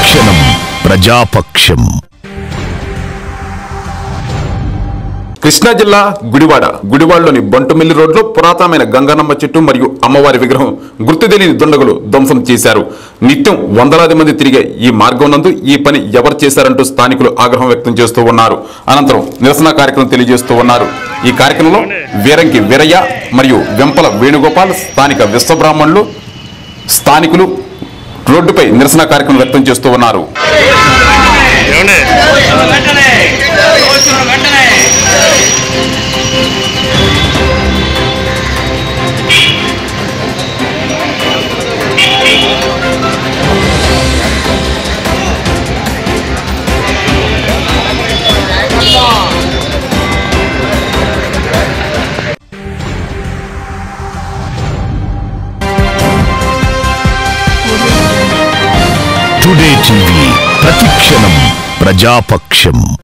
ప్రతిక్షణం ప్రజాపక్షం కృష్ణా జిల్లా గుడివాడ గుడివాడలోని బంటుమిల్లి రోడ్లో పురాతనమైన గంగానమ్మ చెట్టు మరియు అమ్మవారి విగ్రహం గుర్తు తెలియని దుండగులు ధ్వంసం చేశారు నిత్యం వందలాది మంది తిరిగే ఈ మార్గం నందు ఈ పని ఎవరు చేశారంటూ స్థానికులు ఆగ్రహం వ్యక్తం చేస్తూ ఉన్నారు అనంతరం నిరసన కార్యక్రమం తెలియజేస్తూ ఉన్నారు ఈ కార్యక్రమంలో వీరంకి వీరయ్య మరియు వెంపల వేణుగోపాల్ స్థానిక విశ్వబ్రాహ్మణులు స్థానికులు రోడ్డుపై నిరసన కార్యక్రమం వ్యక్తం చేస్తూ ఉన్నారు టుడే టీవీ ప్రతిక్షణం ప్రజాపక్షం